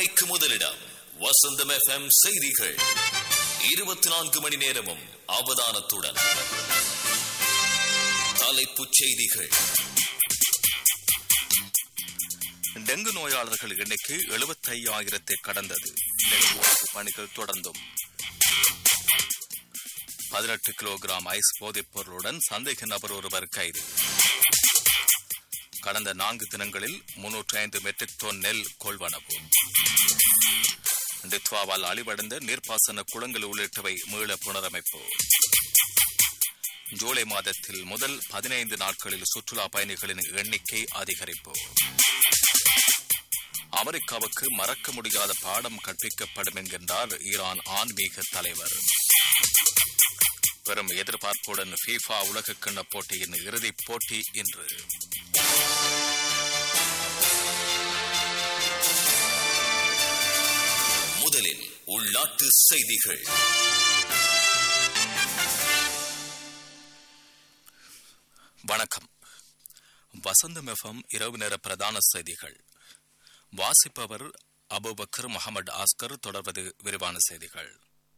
மணிக்கு முதலிடம் வசந்தம் எஃப்எம் செய்திகள் இருபத்தி நான்கு மணி நேரமும் அவதானத்துடன் தலைப்புச் செய்திகள் டெங்கு நோயாளர்கள் எண்ணிக்கை எழுபத்தையாயிரத்தை கடந்தது டெங்கு ஒழிப்பு பணிகள் தொடர்ந்தும் பதினெட்டு கிலோகிராம் ஐஸ் போதைப் பொருளுடன் சந்தேக நபர் ஒருவர் கைது கடந்த நான்கு தினங்களில் முன்னூற்றி ஐந்து மெட்ரிக் டன் நெல் கொள்வனவு டித்வாவால் அழிவடைந்த நீர்ப்பாசன குளங்கள் உள்ளிட்டவை மீள புனரமைப்பு ஜூலை மாதத்தில் முதல் பதினைந்து நாட்களில் சுற்றுலா பயணிகளின் எண்ணிக்கை அதிகரிப்பு அமெரிக்காவுக்கு மறக்க முடியாத பாடம் கற்பிக்கப்படும் என்கின்றார் ஈரான் ஆன்மீக தலைவர் பெரும் எதிர்பார்ப்புடன் ஃபீஃபா உலகக்கிண்ண போட்டியின் இறுதிப் போட்டி இன்று முதலில் உள்நாட்டு செய்திகள் வணக்கம் வசந்தம் எஃப்எம் இரவு நேர பிரதான செய்திகள் வாசிப்பவர் அபுபக்கர் முகமது ஆஸ்கர் தொடர்வது விரிவான செய்திகள்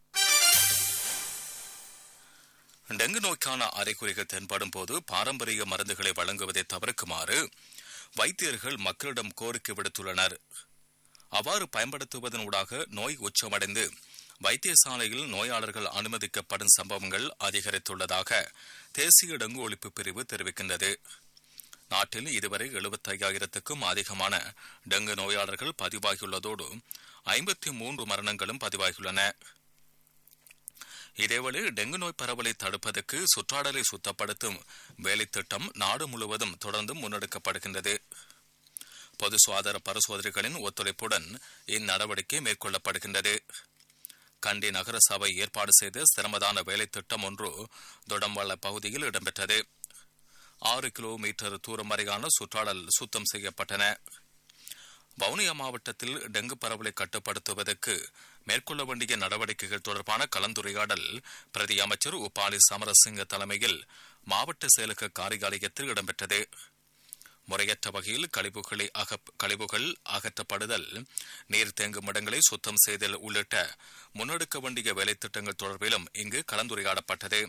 டெங்கு நோய்க்கான அறிகுறிகள் தென்படும் போது பாரம்பரிய மருந்துகளை வழங்குவதை தவிர்க்குமாறு வைத்தியர்கள் மக்களிடம் கோரிக்கை விடுத்துள்ளனர் அவ்வாறு பயன்படுத்துவதன் ஊடாக நோய் உச்சமடைந்து வைத்தியசாலையில் நோயாளர்கள் அனுமதிக்கப்படும் சம்பவங்கள் அதிகரித்துள்ளதாக தேசிய டெங்கு ஒழிப்பு பிரிவு தெரிவிக்கின்றது நாட்டில் இதுவரை எழுபத்தையாயிரத்துக்கும் அதிகமான டெங்கு நோயாளர்கள் பதிவாகியுள்ளதோடு ஐம்பத்தி மூன்று மரணங்களும் பதிவாகியுள்ளன இதேவேளை டெங்கு நோய் பரவலை தடுப்பதற்கு சுற்றாடலை சுத்தப்படுத்தும் வேலைத்திட்டம் நாடு முழுவதும் தொடர்ந்து முன்னெடுக்கப்படுகின்றது பொது சுகாதார பரிசோதனைகளின் ஒத்துழைப்புடன் இந்நடவடிக்கை மேற்கொள்ளப்படுகின்றது கண்டி நகர சபை ஏற்பாடு செய்த சிரமதான வேலைத்திட்டம் ஒன்று தொடம்பள்ள பகுதியில் இடம்பெற்றது ஆறு கிலோமீட்டர் தூரம் வரையான சுற்றாடல் சுத்தம் செய்யப்பட்டன வவுனியா மாவட்டத்தில் டெங்கு பரவலை கட்டுப்படுத்துவதற்கு மேற்கொள்ள வேண்டிய நடவடிக்கைகள் தொடர்பான கலந்துரையாடல் பிரதி அமைச்சர் உபாலி சமரசிங்க தலைமையில் மாவட்ட செயலக காரியாலயத்தில் இடம்பெற்றது முறையற்ற வகையில் கழிவுகளை அகப் கழிவுகள் அகற்றப்படுதல் நீர் தேங்கும் இடங்களை சுத்தம் செய்தல் உள்ளிட்ட முன்னெடுக்க வேண்டிய வேலைத்திட்டங்கள் தொடர்பிலும் இங்கு கலந்துரையாடப்பட்டது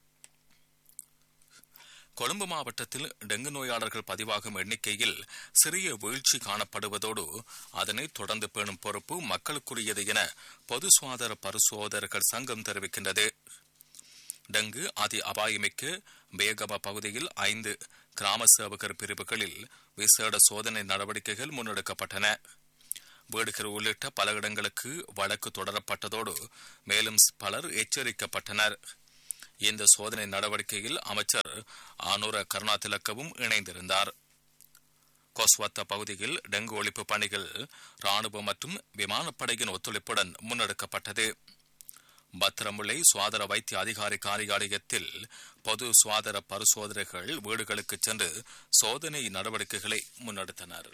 கொழும்பு மாவட்டத்தில் டெங்கு நோயாளர்கள் பதிவாகும் எண்ணிக்கையில் சிறிய வீழ்ச்சி காணப்படுவதோடு அதனை தொடர்ந்து பேணும் பொறுப்பு மக்களுக்குரியது என பொது சுகாதார பரிசோதகர்கள் சங்கம் தெரிவிக்கின்றது டெங்கு அதி அபாயமிக்க பேகம பகுதியில் ஐந்து கிராம சேவகர் பிரிவுகளில் விசேட சோதனை நடவடிக்கைகள் முன்னெடுக்கப்பட்டன வீடுகள் உள்ளிட்ட பல இடங்களுக்கு வழக்கு தொடரப்பட்டதோடு மேலும் பலர் எச்சரிக்கப்பட்டனர் இந்த சோதனை நடவடிக்கையில் அமைச்சர் ஆனூர கருணாதிலக்கவும் இணைந்திருந்தார் கொஸ்வத்த பகுதியில் டெங்கு ஒழிப்பு பணிகள் ராணுவ மற்றும் விமானப்படையின் ஒத்துழைப்புடன் முன்னெடுக்கப்பட்டது பத்திரமுல்லை சுவாதார வைத்திய அதிகாரி காரியாலயத்தில் பொது சுவாதார பரிசோதனைகள் வீடுகளுக்கு சென்று சோதனை நடவடிக்கைகளை முன்னெடுத்தனர்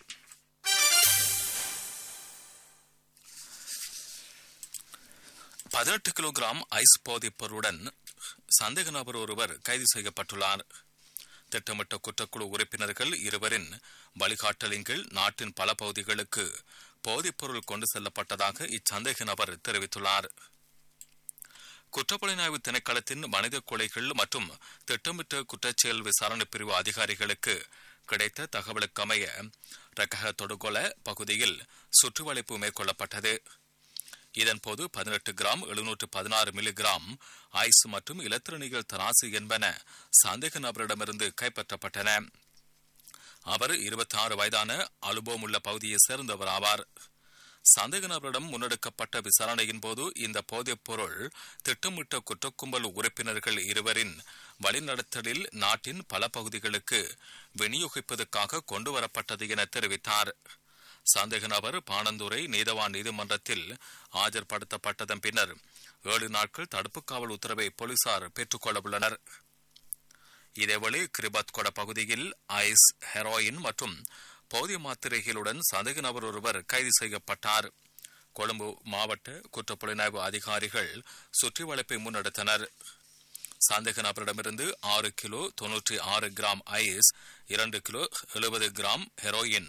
பதினெட்டு கிலோகிராம் ஐஸ் போதைப் பொருளுடன் சந்தேக நபர் ஒருவர் கைது செய்யப்பட்டுள்ளார் திட்டமிட்ட குற்றக்குழு உறுப்பினர்கள் இருவரின் வழிகாட்டலின் கீழ் நாட்டின் பல பகுதிகளுக்கு போதைப்பொருள் கொண்டு செல்லப்பட்டதாக இச்சந்தேக நபர் தெரிவித்துள்ளார் குற்றப்புலனாய்வு திணைக்களத்தின் மனித கொலைகள் மற்றும் திட்டமிட்ட குற்றச்செயல் விசாரணை பிரிவு அதிகாரிகளுக்கு கிடைத்த தகவலுக்கு அமைய ரக்கக தொடுகொல பகுதியில் சுற்றுவளைப்பு மேற்கொள்ளப்பட்டது இதன்போது பதினெட்டு கிராம் எழுநூற்று பதினாறு மில்லிகிராம் ஐஸ் மற்றும் இலத்திரனிகள் தராசு என்பன சந்தேக நபரிடமிருந்து கைப்பற்றப்பட்டன அவர் இருபத்தி ஆறு வயதான அனுபவம் உள்ள பகுதியைச் சேர்ந்தவர் ஆவார் சந்தேக நபரிடம் முன்னெடுக்கப்பட்ட விசாரணையின் போது இந்த போதைப் பொருள் திட்டமிட்ட குற்றக்கும்பல் உறுப்பினர்கள் இருவரின் வழிநடத்தலில் நாட்டின் பல பகுதிகளுக்கு விநியோகிப்பதற்காக கொண்டுவரப்பட்டது என தெரிவித்தார் சந்தேக நபர் பாணந்துறை நீதவான் நீதிமன்றத்தில் ஆஜர்படுத்தப்பட்டதன் பின்னர் ஏழு நாட்கள் தடுப்பு காவல் உத்தரவை போலீசார் பெற்றுக்கொள்ள உள்ளனர் இதேவேளை கிரிபத்கொட பகுதியில் ஐஸ் ஹெரோயின் மற்றும் போதிய மாத்திரைகளுடன் சந்தேக நபர் ஒருவர் கைது செய்யப்பட்டார் கொழும்பு மாவட்ட குற்றப்புலனாய்வு அதிகாரிகள் சுற்றி வளைப்பை முன்னெடுத்தனர் சந்தேக நபரிடமிருந்து ஆறு கிலோ தொன்னூற்றி ஆறு கிராம் ஐஸ் இரண்டு கிலோ எழுபது கிராம் ஹெரோயின்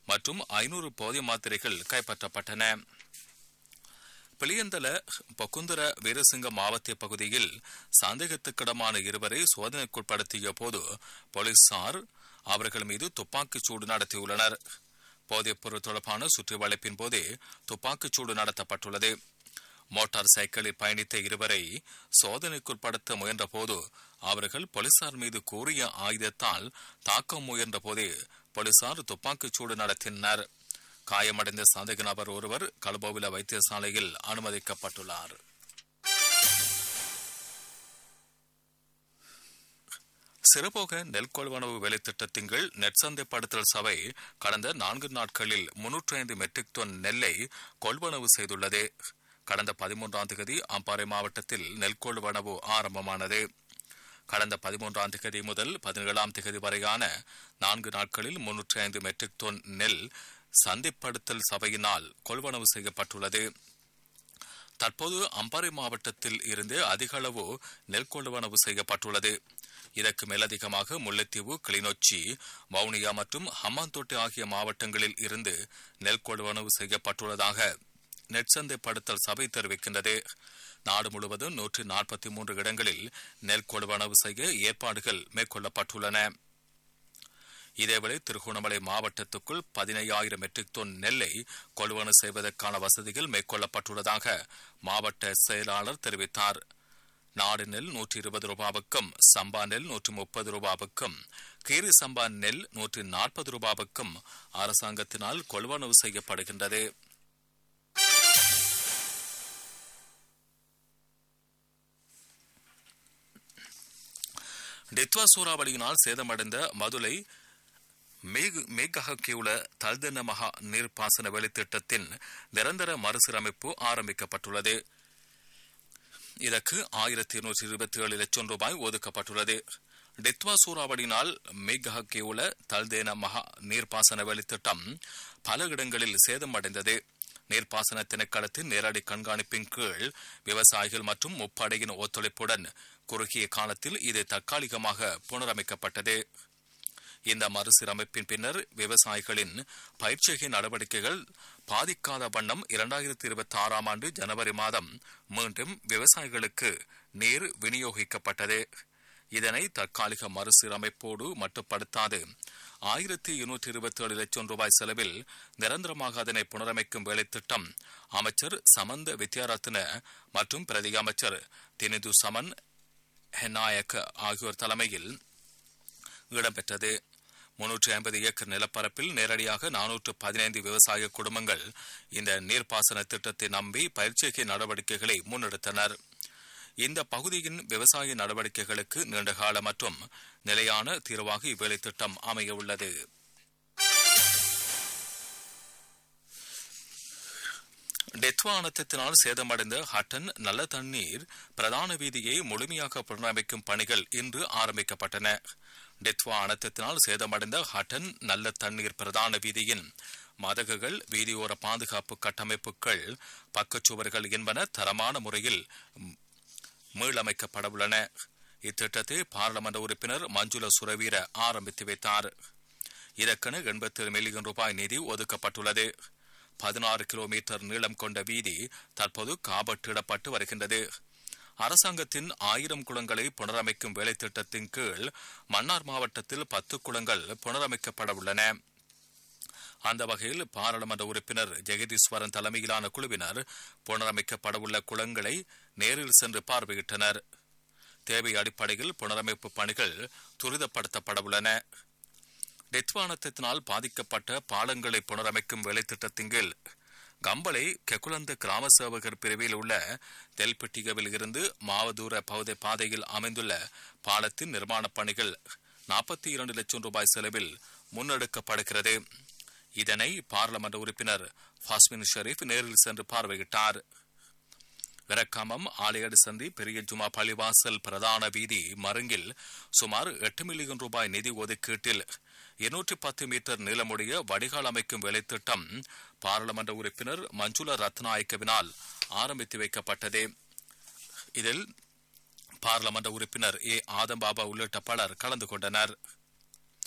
மற்றும் ஐநூறு போதை மாத்திரைகள் கைப்பற்றப்பட்டன பிளியந்தல பொக்குந்தர வீரசிங்க மாவட்ட பகுதியில் சந்தேகத்துக்கிடமான இருவரை சோதனைக்குட்படுத்திய போது போலீசார் அவர்கள் மீது துப்பாக்கிச் சூடு நடத்தியுள்ளனர் போதைப்பொருள் தொடர்பான சுற்றி வளைப்பின் போதே துப்பாக்கிச்சூடு நடத்தப்பட்டுள்ளது மோட்டார் சைக்கிளில் பயணித்த இருவரை சோதனைக்குட்படுத்த முயன்றபோது அவர்கள் போலீசார் மீது கூறிய ஆயுதத்தால் தாக்க முயன்ற போதே போலீசார் துப்பாக்கிச்சூடு நடத்தினர் காயமடைந்த சந்தேக நபர் ஒருவர் கல்போவில வைத்தியசாலையில் அனுமதிக்கப்பட்டுள்ளார் சிறுபோக நெல் கொள்வனவு வேலைத்திட்டத்தின் கீழ் நெற்சந்தைப்படுத்தல் சபை கடந்த நான்கு நாட்களில் முன்னூற்றி ஐந்து மெட்ரிக் டன் நெல்லை கொள்வனவு செய்துள்ளது கடந்த பதிமூன்றாம் தேதி அம்பாறை மாவட்டத்தில் நெல் கொள்வனவு ஆரம்பமானது கடந்த பதிமூன்றாம் தேதி முதல் பதினேழாம் தேதி வரையான நான்கு நாட்களில் முன்னூற்றி ஐந்து மெட்ரிக் டன் நெல் சந்தைப்படுத்தல் சபையினால் கொள்வனவு செய்யப்பட்டுள்ளது தற்போது அம்பாறை மாவட்டத்தில் இருந்து அதிக அளவு நெல் கொள்வனவு செய்யப்பட்டுள்ளது இதற்கு மேலதிகமாக முல்லைத்தீவு கிளிநொச்சி வவுனியா மற்றும் ஹம்மாந்தோட்டை ஆகிய மாவட்டங்களில் இருந்து நெல் கொள்வனவு செய்யப்பட்டுள்ளதாக நெற்சந்தைப்படுத்தல் சபை தெரிவிக்கின்றது நாடு முழுவதும் நூற்றி நாற்பத்தி மூன்று இடங்களில் நெல் கொள்வனவு செய்ய ஏற்பாடுகள் மேற்கொள்ளப்பட்டுள்ளன இதேவேளை திருகோணமலை மாவட்டத்துக்குள் பதினையாயிரம் மெட்ரிக் டன் நெல்லை கொள்வனவு செய்வதற்கான வசதிகள் மேற்கொள்ளப்பட்டுள்ளதாக மாவட்ட செயலாளர் தெரிவித்தார் நாடு நெல் நூற்றி இருபது ரூபாவுக்கும் சம்பா நெல் நூற்றி முப்பது ரூபாவுக்கும் கீரி சம்பா நெல் நூற்றி நாற்பது ரூபாவுக்கும் அரசாங்கத்தினால் கொள்வனவு செய்யப்படுகின்றது டித்வா சூறாவளியினால் சேதமடைந்த மதுரை மேகஹக்கியுள்ள தல்தன மகா நீர்ப்பாசன வேலைத்திட்டத்தின் நிரந்தர மறுசீரமைப்பு ஆரம்பிக்கப்பட்டுள்ளது இதற்கு ஆயிரத்தி இருநூற்றி இருபத்தி ஏழு லட்சம் ரூபாய் ஒதுக்கப்பட்டுள்ளது டித்வா சூறாவளியினால் மேகஹக்கியுள்ள தல்தேன மகா நீர்ப்பாசன வேலைத்திட்டம் பல இடங்களில் சேதமடைந்தது நீர்ப்பாசன திணைக்களத்தின் நேரடி கண்காணிப்பின் கீழ் விவசாயிகள் மற்றும் முப்படையின் ஒத்துழைப்புடன் குறுகிய காலத்தில் இது தற்காலிகமாக புனரமைக்கப்பட்டது இந்த மறுசீரமைப்பின் பின்னர் விவசாயிகளின் பயிற்சிகை நடவடிக்கைகள் பாதிக்காத வண்ணம் இரண்டாயிரத்தி இருபத்தி ஆறாம் ஆண்டு ஜனவரி மாதம் மீண்டும் விவசாயிகளுக்கு நீர் விநியோகிக்கப்பட்டது இதனை தற்காலிக மறுசீரமைப்போடு மட்டுப்படுத்தாது ஆயிரத்தி இருநூற்றி இருபத்தி ஏழு லட்சம் ரூபாய் செலவில் நிரந்தரமாக அதனை புனரமைக்கும் வேலைத்திட்டம் அமைச்சர் சமந்த வித்யாரத்ன மற்றும் பிரதி அமைச்சர் தினிது சமன் ஹெனாயக் ஆகியோர் தலைமையில் இடம்பெற்றது முன்னூற்றி ஐம்பது ஏக்கர் நிலப்பரப்பில் நேரடியாக நானூற்று பதினைந்து விவசாய குடும்பங்கள் இந்த நீர்ப்பாசன திட்டத்தை நம்பி பயிற்சிகை நடவடிக்கைகளை முன்னெடுத்தனர் இந்த பகுதியின் விவசாய நடவடிக்கைகளுக்கு நீண்டகால மற்றும் நிலையான தீர்வாக இவ்வேலை திட்டம் அமைய உள்ளது டெத்வா அனர்த்தத்தினால் சேதமடைந்த ஹட்டன் நல்ல தண்ணீர் பிரதான வீதியை முழுமையாக புனரமைக்கும் பணிகள் இன்று ஆரம்பிக்கப்பட்டன டெத்வா அனர்த்தத்தினால் சேதமடைந்த ஹட்டன் நல்ல தண்ணீர் பிரதான வீதியின் மதகுகள் வீதியோர பாதுகாப்பு கட்டமைப்புகள் பக்கச்சுவர்கள் என்பன தரமான முறையில் மீளமைக்கப்படவுள்ளன இத்திட்டத்தை பாராளுமன்ற உறுப்பினர் மஞ்சுள சுரவீர ஆரம்பித்து வைத்தார் இதற்கென எண்பத்தி ஏழு மில்லியன் ரூபாய் நிதி ஒதுக்கப்பட்டுள்ளது பதினாறு கிலோமீட்டர் நீளம் கொண்ட வீதி தற்போது காபட்டிடப்பட்டு வருகின்றது அரசாங்கத்தின் ஆயிரம் குளங்களை புனரமைக்கும் வேலை திட்டத்தின் கீழ் மன்னார் மாவட்டத்தில் பத்து குளங்கள் புனரமைக்கப்பட உள்ளன அந்த வகையில் பாராளுமன்ற உறுப்பினர் ஜெகதீஸ்வரன் தலைமையிலான குழுவினர் புனரமைக்கப்படவுள்ள குளங்களை நேரில் சென்று பார்வையிட்டனர் தேவை அடிப்படையில் புனரமைப்பு பணிகள் துரிதப்படுத்தப்படவுள்ளன டெத்வானத்தினால் பாதிக்கப்பட்ட பாலங்களை புனரமைக்கும் வேலைத்திட்டத்தின் கீழ் கம்பளை கெகுலந்த கிராம சேவகர் பிரிவில் உள்ள தெல்பெட்டிகவில் இருந்து மாவதூர பகுதி பாதையில் அமைந்துள்ள பாலத்தின் நிர்மாணப் பணிகள் நாற்பத்தி இரண்டு லட்சம் ரூபாய் செலவில் முன்னெடுக்கப்படுகிறது இதனை பாராளுமன்ற உறுப்பினர் ஃபாஸ்மின் ஷெரீப் நேரில் சென்று பார்வையிட்டார் விரக்காமம் ஆலையடு சந்தி பெரிய ஜுமா பள்ளிவாசல் பிரதான வீதி மருங்கில் சுமார் எட்டு மில்லியன் ரூபாய் நிதி ஒதுக்கீட்டில் இருநூற்றி பத்து மீட்டர் நீளமுடைய வடிகால் அமைக்கும் வேலைத்திட்டம் பாராளுமன்ற உறுப்பினர் மஞ்சுள ரத்நாயக்கவினால் ஆரம்பித்து வைக்கப்பட்டது இதில் பாராளுமன்ற உறுப்பினர் ஏ ஆதம்பாபா உள்ளிட்ட பலர் கலந்து கொண்டனர்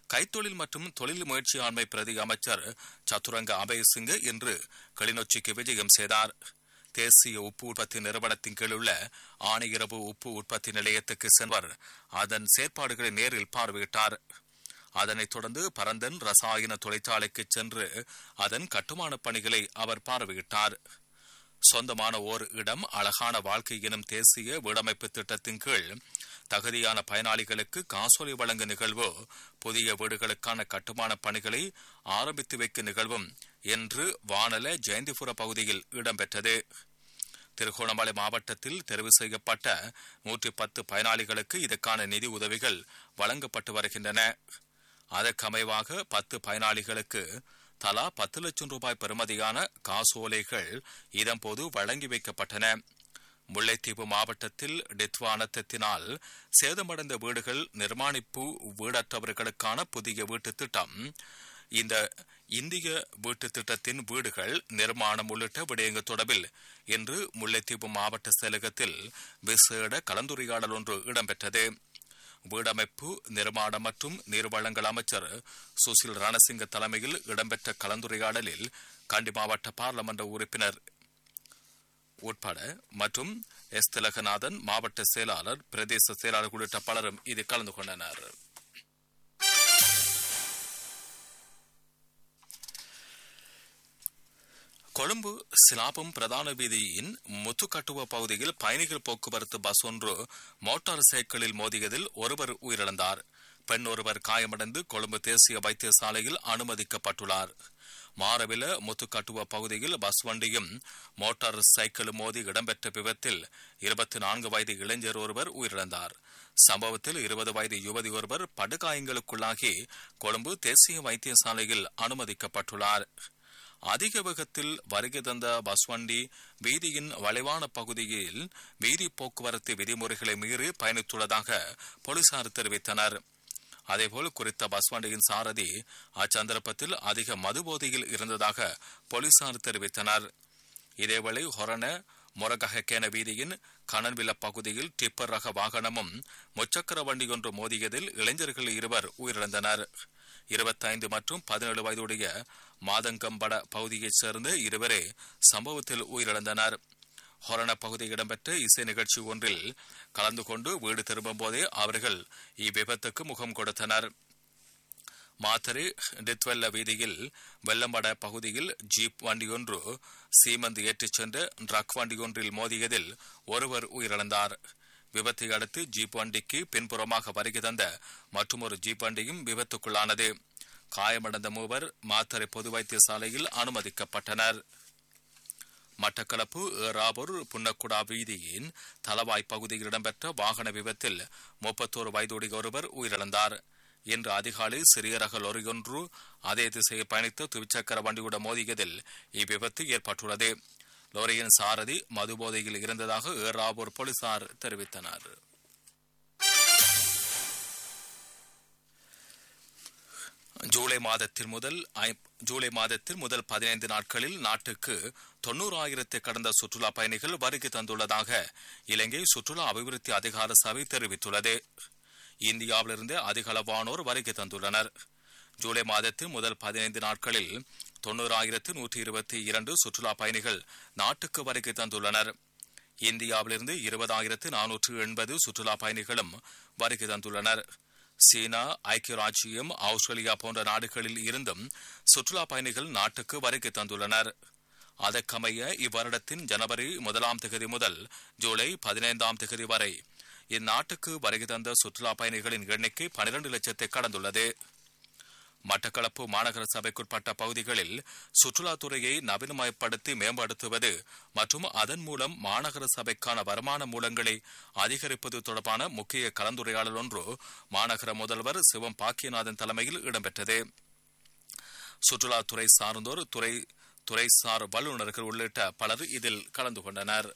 கைத்தொழில் மற்றும் தொழில் முயற்சியாண்மை பிரதி அமைச்சர் சதுரங்க அபயசிங்க இன்று கிளிநொச்சிக்கு விஜயம் செய்தார் தேசிய உப்பு உற்பத்தி நிறுவனத்தின் கீழ் உள்ள ஆணையிரவு உப்பு உற்பத்தி நிலையத்துக்கு சென்றவர் அதன் செயற்பாடுகளை நேரில் பார்வையிட்டார் அதனைத் தொடர்ந்து பரந்தன் ரசாயன தொழிற்சாலைக்கு சென்று அதன் கட்டுமான பணிகளை அவர் பார்வையிட்டார் சொந்தமான ஓர் இடம் அழகான வாழ்க்கை எனும் தேசிய வீடமைப்பு திட்டத்தின் கீழ் தகுதியான பயனாளிகளுக்கு காசோலை வழங்கு நிகழ்வு புதிய வீடுகளுக்கான கட்டுமான பணிகளை ஆரம்பித்து வைக்கும் நிகழ்வும் என்று வானல ஜெயந்திபுர பகுதியில் இடம்பெற்றது திருகோணமலை மாவட்டத்தில் தெரிவு செய்யப்பட்ட நூற்றி பத்து பயனாளிகளுக்கு இதற்கான நிதி உதவிகள் வழங்கப்பட்டு வருகின்றன அதற்கமைவாக பத்து பயனாளிகளுக்கு தலா பத்து லட்சம் ரூபாய் பெறுமதியான காசோலைகள் இதன்போது வழங்கி வைக்கப்பட்டன முல்லைத்தீவு மாவட்டத்தில் டித்வானத்தினால் சேதமடைந்த வீடுகள் நிர்மாணிப்பு வீடற்றவர்களுக்கான புதிய வீட்டு திட்டம் இந்த இந்திய வீட்டு திட்டத்தின் வீடுகள் நிர்மாணம் உள்ளிட்ட விடயங்கள் தொடர்பில் இன்று முல்லைத்தீவு மாவட்ட செயலகத்தில் விசேட கலந்துரையாடல் ஒன்று இடம்பெற்றது வீடமைப்பு நிர்மாணம் மற்றும் நீர்வளங்கள் அமைச்சர் சுசில் ரணசிங்க தலைமையில் இடம்பெற்ற கலந்துரையாடலில் கண்டி மாவட்ட பாராளுமன்ற உறுப்பினர் உட்பட மற்றும் எஸ் திலகநாதன் மாவட்ட செயலாளர் பிரதேச செயலாளர் உள்ளிட்ட பலரும் இதில் கலந்து கொண்டனர் கொழும்பு சிலாபம் பிரதான வீதியின் முத்துக்கட்டுவ பகுதியில் பயணிகள் போக்குவரத்து பஸ் ஒன்று மோட்டார் சைக்கிளில் மோதியதில் ஒருவர் உயிரிழந்தார் பெண் ஒருவர் காயமடைந்து கொழும்பு தேசிய வைத்தியசாலையில் அனுமதிக்கப்பட்டுள்ளார் மாரவில முத்துக்கட்டுவ பகுதியில் பஸ் வண்டியும் மோட்டார் சைக்கிளும் மோதி இடம்பெற்ற விபத்தில் இருபத்தி நான்கு வயது இளைஞர் ஒருவர் உயிரிழந்தார் சம்பவத்தில் இருபது வயது யுவதி ஒருவர் படுகாயங்களுக்குள்ளாகி கொழும்பு தேசிய வைத்தியசாலையில் அனுமதிக்கப்பட்டுள்ளார் அதிக வேகத்தில் வருகை தந்த பஸ் வண்டி வீதியின் வளைவான பகுதியில் வீதி போக்குவரத்து விதிமுறைகளை மீறி பயணித்துள்ளதாக போலீசார் தெரிவித்தனர் அதேபோல் குறித்த பஸ் வண்டியின் சாரதி அச்சந்தர்ப்பத்தில் அதிக மதுபோதையில் இருந்ததாக போலீசார் தெரிவித்தனர் இதேவேளை ஹொரண மொரகஹக்கேன வீதியின் கணன்வில பகுதியில் டிப்பர் ரக வாகனமும் முச்சக்கர வண்டி ஒன்று மோதியதில் இளைஞர்கள் இருவர் உயிரிழந்தனர் இருபத்தைந்து மற்றும் பதினேழு வயதுடைய மாதங்கம்பட பகுதியைச் சேர்ந்த இருவரே சம்பவத்தில் உயிரிழந்தனர் ஹொரண பகுதியில் இடம்பெற்ற இசை நிகழ்ச்சி ஒன்றில் கலந்து கொண்டு வீடு திரும்பும் போதே அவர்கள் இவ்விபத்துக்கு முகம் கொடுத்தனர் மாத்தரி டித்வெல்ல வீதியில் வெள்ளம்பட பகுதியில் ஜீப் வண்டியொன்று சீமந்து ஏற்றிச் சென்ற ட்ரக் வண்டியொன்றில் மோதியதில் ஒருவர் உயிரிழந்தார் விபத்தை அடுத்து ஜீப் வண்டிக்கு பின்புறமாக வருகை தந்த மற்றொரு ஜீப் வண்டியும் விபத்துக்குள்ளானது காயமடைந்த மூவர் மாத்தரை பொது வைத்தியசாலையில் அனுமதிக்கப்பட்டனர் மட்டக்களப்பு ஏறாவூர் புன்னக்குடா வீதியின் தலவாய் பகுதியில் இடம்பெற்ற வாகன விபத்தில் முப்பத்தோரு வயதுடைய ஒருவர் உயிரிழந்தார் இன்று அதிகாலை சிறிய ரக லொரியொன்று அதே திசையில் பயணித்த துவிச்சக்கர வண்டியுடன் மோதியதில் இவ்விபத்து ஏற்பட்டுள்ளது லோரியின் சாரதி மதுபோதையில் இருந்ததாக ஏறாவூர் போலீசார் தெரிவித்தனர் ஜூலை மாதத்தில் முதல் ஜூலை மாதத்தில் முதல் பதினைந்து நாட்களில் நாட்டுக்கு தொன்னூறாயிரத்தை கடந்த சுற்றுலா பயணிகள் வருகை தந்துள்ளதாக இலங்கை சுற்றுலா அபிவிருத்தி அதிகார சபை தெரிவித்துள்ளது இந்தியாவிலிருந்து அதிக அளவானோர் வருகை தந்துள்ளனர் ஜூலை மாதத்தில் முதல் பதினைந்து நாட்களில் தொன்னூறாயிரத்து நூற்றி இருபத்தி இரண்டு சுற்றுலா பயணிகள் நாட்டுக்கு வருகை தந்துள்ளனர் இந்தியாவிலிருந்து இருபதாயிரத்து நானூற்று எண்பது சுற்றுலா பயணிகளும் வருகை தந்துள்ளனர் சீனா ஐக்கிய ராஜ்யம் ஆஸ்திரேலியா போன்ற நாடுகளில் இருந்தும் சுற்றுலா பயணிகள் நாட்டுக்கு வருகை தந்துள்ளனர் அதற்கமைய இவ்வருடத்தின் ஜனவரி முதலாம் தேதி முதல் ஜூலை பதினைந்தாம் தேதி வரை இந்நாட்டுக்கு வருகை தந்த சுற்றுலா பயணிகளின் எண்ணிக்கை பனிரெண்டு லட்சத்தை கடந்துள்ளது மட்டக்களப்பு மாநகர சபைக்குட்பட்ட பகுதிகளில் சுற்றுலாத்துறையை நவீனமயப்படுத்தி மேம்படுத்துவது மற்றும் அதன் மூலம் மாநகர சபைக்கான வருமான மூலங்களை அதிகரிப்பது தொடர்பான முக்கிய கலந்துரையாடல் ஒன்று மாநகர முதல்வர் சிவம் பாக்கியநாதன் தலைமையில் இடம்பெற்றது சுற்றுலாத்துறை சார்ந்தோர் துறை துறைசார் வல்லுநர்கள் உள்ளிட்ட பலர் இதில் கலந்து கொண்டனர்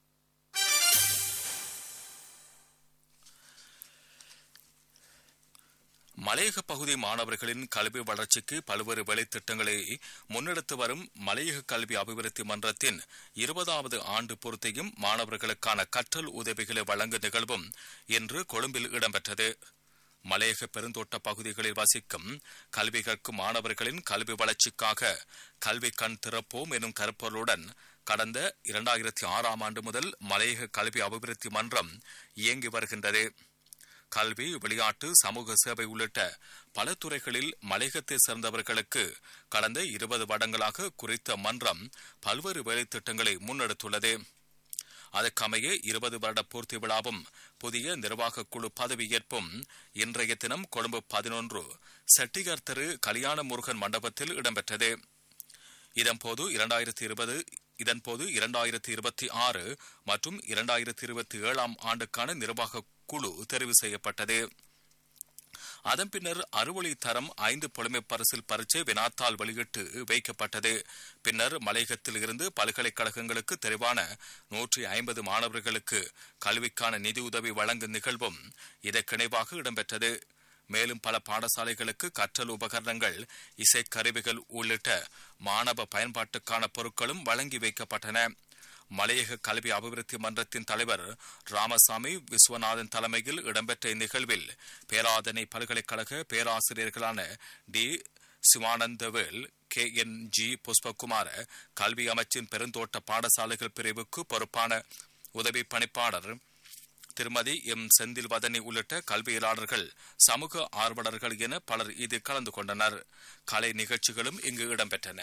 மலையக பகுதி மாணவர்களின் கல்வி வளர்ச்சிக்கு பல்வேறு வேலைத்திட்டங்களை முன்னெடுத்து வரும் மலையக கல்வி அபிவிருத்தி மன்றத்தின் இருபதாவது ஆண்டு பூர்த்தியும் மாணவர்களுக்கான கற்றல் உதவிகளை வழங்கும் நிகழ்வும் இன்று கொழும்பில் இடம்பெற்றது மலையக பெருந்தோட்ட பகுதிகளில் வசிக்கும் கல்வி கற்கும் மாணவர்களின் கல்வி வளர்ச்சிக்காக கல்வி கண் திறப்போம் எனும் கருப்பொருளுடன் கடந்த இரண்டாயிரத்தி ஆறாம் ஆண்டு முதல் மலையக கல்வி அபிவிருத்தி மன்றம் இயங்கி வருகின்றது கல்வி விளையாட்டு சமூக சேவை உள்ளிட்ட பல துறைகளில் மலையகத்தை சேர்ந்தவர்களுக்கு கடந்த இருபது வருடங்களாக குறித்த மன்றம் பல்வேறு வேலைத்திட்டங்களை முன்னெடுத்துள்ளது அதற்கமைய இருபது வருட பூர்த்தி விழாவும் புதிய நிர்வாக குழு பதவியேற்பும் இன்றைய தினம் கொழும்பு பதினொன்று செட்டியார் தெரு கல்யாண முருகன் மண்டபத்தில் இடம்பெற்றது இதன்போது இரண்டாயிரத்தி இருபது இதன்போது இரண்டாயிரத்தி இருபத்தி ஆறு மற்றும் இரண்டாயிரத்தி இருபத்தி ஏழாம் ஆண்டுக்கான நிர்வாக குழு தெரிவு செய்யப்பட்டது அதன் பின்னர் அறுவழி தரம் ஐந்து புலமை பரிசில் பரீட்சை வினாத்தால் வெளியிட்டு வைக்கப்பட்டது பின்னர் மலையகத்தில் இருந்து பல்கலைக்கழகங்களுக்கு தெரிவான நூற்றி ஐம்பது மாணவர்களுக்கு கல்விக்கான நிதியுதவி வழங்கும் நிகழ்வும் இதற்கிணைவாக இடம்பெற்றது மேலும் பல பாடசாலைகளுக்கு கற்றல் உபகரணங்கள் இசைக்கருவிகள் உள்ளிட்ட மாணவ பயன்பாட்டுக்கான பொருட்களும் வழங்கி வைக்கப்பட்டன மலையக கல்வி அபிவிருத்தி மன்றத்தின் தலைவர் ராமசாமி விஸ்வநாதன் தலைமையில் இடம்பெற்ற இந்நிகழ்வில் பேராதனை பல்கலைக்கழக பேராசிரியர்களான T Sivananthavel K N G Pushpakumara கல்வி அமைச்சின் பெருந்தோட்ட பாடசாலைகள் பிரிவுக்கு பொறுப்பான உதவி பணிப்பாளர் திருமதி எம் செந்தில் வதனி உள்ளிட்ட கல்வியலாளர்கள் சமூக ஆர்வலர்கள் என பலர் இதில் கலந்து கொண்டனர் கலை நிகழ்ச்சிகளும் இங்கு இடம்பெற்றன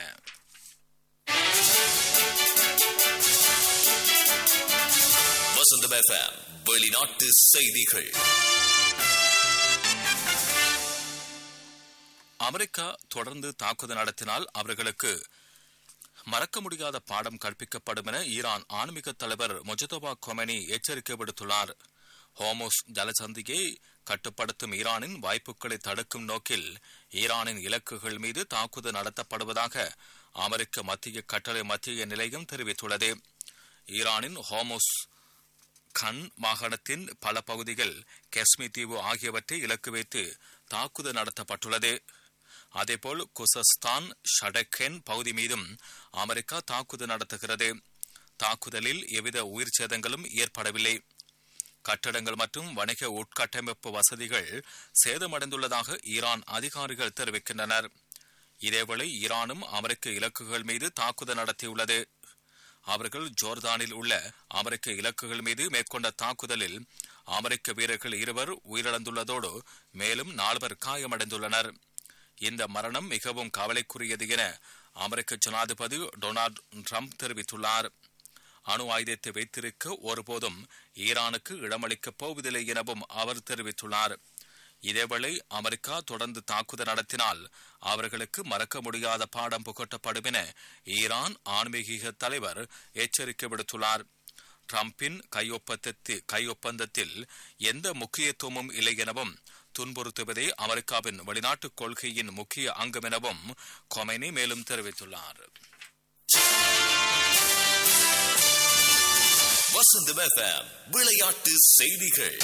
வசந்தம் எஃப்எம் வெளிநாட்டு செய்திகள் அமெரிக்கா தொடர்ந்து தாக்குதல் நடத்தினால் அவர்களுக்கு மறக்க முடியாத பாடம் கற்பிக்கப்படும் என ஈரான் ஆன்மீக தலைவர் மொஜதோபா கொமெனி எச்சரிக்கை விடுத்துள்ளார் ஹோமோஸ் ஜலசந்தியை கட்டுப்படுத்தும் ஈரானின் வாய்ப்புகளை தடுக்கும் நோக்கில் ஈரானின் இலக்குகள் மீது தாக்குதல் நடத்தப்படுவதாக அமெரிக்க மத்திய கட்டளை மத்திய நிலையம் தெரிவித்துள்ளது ஈரானின் ஹோமோஸ் கன் மாகாணத்தின் பல பகுதிகள் காஷ்மீர் தீவு ஆகியவற்றை இலக்கு வைத்து தாக்குதல் நடத்தப்பட்டுள்ளது அதேபோல் குசஸ்தான் ஷடக்கென் பகுதி மீதும் அமெரிக்கா தாக்குதல் நடத்துகிறது தாக்குதலில் எவ்வித உயிர் சேதங்களும் ஏற்படவில்லை கட்டடங்கள் மற்றும் வணிக உட்கட்டமைப்பு வசதிகள் சேதமடைந்துள்ளதாக ஈரான் அதிகாரிகள் தெரிவிக்கின்றனர் இதேவேளை ஈரானும் அமெரிக்க இலக்குகள் மீது தாக்குதல் நடத்தியுள்ளது அவர்கள் ஜோர்தானில் உள்ள அமெரிக்க இலக்குகள் மீது மேற்கொண்ட தாக்குதலில் அமெரிக்க வீரர்கள் இருவர் உயிரிழந்துள்ளதோடு மேலும் நால்வர் காயமடைந்துள்ளனர் இந்த மரணம் மிகவும் கவலைக்குரியது என அமெரிக்க ஜனாதிபதி டொனால்டு ட்ரம்ப் தெரிவித்துள்ளார் அணு ஆயுதத்தை வைத்திருக்க ஒருபோதும் ஈரானுக்கு இடமளிக்கப் போவதில்லை எனவும் அவர் தெரிவித்துள்ளார் இதேவேளை அமெரிக்கா தொடர்ந்து தாக்குதல் நடத்தினால் அவர்களுக்கு மறக்க முடியாத பாடம் புகட்டப்படும் என ஈரான் ஆன்மீக தலைவர் எச்சரிக்கை விடுத்துள்ளார் டிரம்பின் கையொப்பந்தத்தில் கையொப்பந்தத்தில் எந்த முக்கியத்துவமும் இல்லை எனவும் துன்புறுத்துவதே அமெரிக்காவின் வெளிநாட்டு கொள்கையின் முக்கிய அங்கம் எனவும் கொமெனி மேலும் தெரிவித்துள்ளார் வசந்தம் எஃப்எம் விளையாட்டு செய்திகள்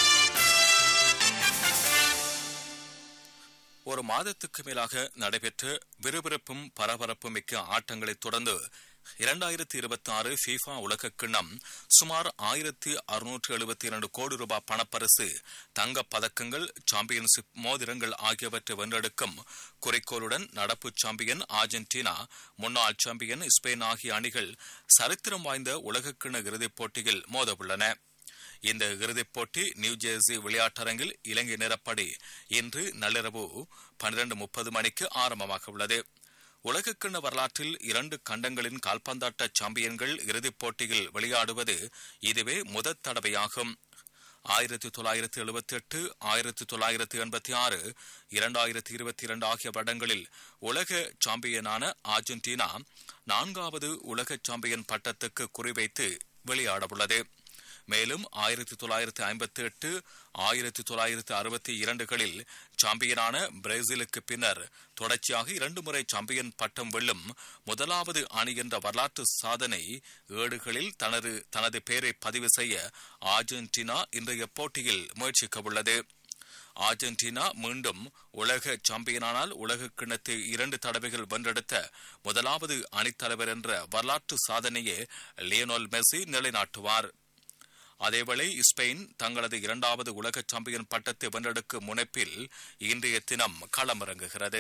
ஒரு மாதத்துக்கு மேலாக நடைபெற்ற விறுவிறுப்பும் பரபரப்பும் மிக்க ஆட்டங்களைத் தொடர்ந்து இரண்டாயிரத்தி இருபத்தி ஆறு ஃபீஃபா உலக கிண்ணம் சுமார் ஆயிரத்தி அறுநூற்று எழுபத்தி இரண்டு கோடி ரூபாய் பணப்பரிசு தங்கப் பதக்கங்கள் சாம்பியன்ஷிப் மோதிரங்கள் ஆகியவற்றை வென்றெடுக்கும் குறிக்கோளுடன் நடப்பு சாம்பியன் அர்ஜென்டினா முன்னாள் சாம்பியன் ஸ்பெயின் ஆகிய அணிகள் சரித்திரம் வாய்ந்த உலகக்கிண்ண இறுதிப் போட்டியில் மோதவுள்ளன இந்த இறுதிப் போட்டி நியூஜெர்சி விளையாட்டரங்கில் இலங்கை நிறப்படி இன்று நள்ளிரவு பன்னிரண்டு முப்பது மணிக்கு ஆரம்பமாக உள்ளது உலகக்கிண்ண வரலாற்றில் இரண்டு கண்டங்களின் கால்பந்தாட்ட சாம்பியன்கள் இறுதிப் போட்டியில் விளையாடுவது இதுவே முதற் தடவையாகும் ஆயிரத்தி தொள்ளாயிரத்தி எழுபத்தி எட்டு ஆயிரத்தி தொள்ளாயிரத்தி எண்பத்தி ஆறு இரண்டாயிரத்தி இருபத்தி இரண்டு ஆகிய வருடங்களில் உலக சாம்பியனான அர்ஜென்டினா நான்காவது உலக சாம்பியன் பட்டத்துக்கு குறிவைத்து விளையாடவுள்ளது மேலும் ஆயிரத்தி தொள்ளாயிரத்தி ஐம்பத்தி எட்டு ஆயிரத்தி தொள்ளாயிரத்தி அறுபத்தி இரண்டுகளில் சாம்பியனான பிரேசிலுக்கு பின்னர் தொடர்ச்சியாக இரண்டு முறை சாம்பியன் பட்டம் வெல்லும் முதலாவது அணி என்ற வரலாற்று சாதனை ஏடுகளில் தனது தனது பெயரை பதிவு செய்ய அர்ஜென்டினா இன்றைய போட்டியில் முயற்சிக்கவுள்ளது அர்ஜென்டினா மீண்டும் உலக சாம்பியனானால் உலக கிண்ணத்தை இரண்டு தடவைகள் வென்றெடுத்த முதலாவது அணித்தலைவர் என்ற வரலாற்று சாதனையை லியோனல் மெஸ்ஸி நிலைநாட்டுவார் அதேவேளை ஸ்பெயின் தங்களது இரண்டாவது உலக சாம்பியன் பட்டத்தை வென்றெடுக்கும் முனைப்பில் இன்றைய தினம் களமிறங்குகிறது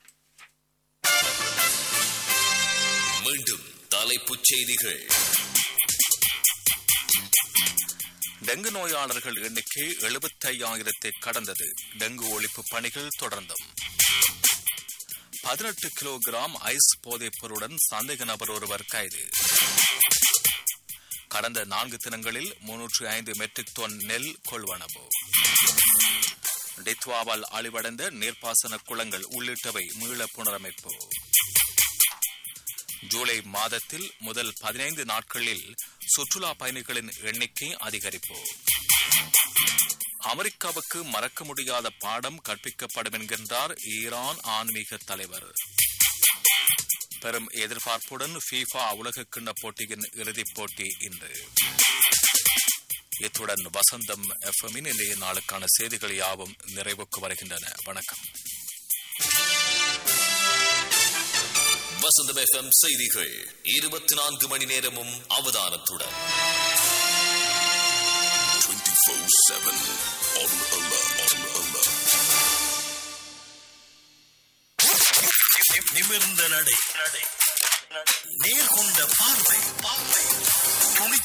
மீண்டும் தலைப்புச் செய்திகள் டெங்கு நோயாளர்கள் எண்ணிக்கை எழுபத்தையாயிரத்தை கடந்தது டெங்கு ஒழிப்பு பணிகள் தொடர்ந்தும் பதினெட்டு கிலோகிராம் ஐஸ் போதைப் பொருளுடன் சந்தேக நபர் ஒருவர் கைது கடந்த நான்கு தினங்களில் முன்னூற்று ஐந்து மெட்ரிக் டன் நெல் கொள்வனவு டித்வாவால் அழிவடைந்த நீர்ப்பாசன குளங்கள் உள்ளிட்டவை மீள புனரமைப்பு ஜூலை மாதத்தில் முதல் பதினைந்து நாட்களில் சுற்றுலா பயணிகளின் எண்ணிக்கை அதிகரிப்பு அமெரிக்காவுக்கு மறக்க முடியாத பாடம் கற்பிக்கப்படும் என்கின்றார் ஈரான் ஆன்மீக தலைவர் பெரும் எதிர்பார்ப்புடன் ஃபீஃபா உலக கிண்ண போட்டியின் இறுதிப் போட்டி இன்று இத்துடன் வசந்தம் எஃப்எம்மின் இன்றைய நாளுக்கான செய்திகள் யாவும் நிறைவுக்கு வருகின்றன வணக்கம் வசந்தம் எஃப்எம் செய்திகள் இருபத்தி நான்கு மணி நேரமும் அவதானத்துடன் 24-7 on alert. On alert. நிமிர்ந்த நடை நேர்கொண்ட பார்வை பார்வை துணி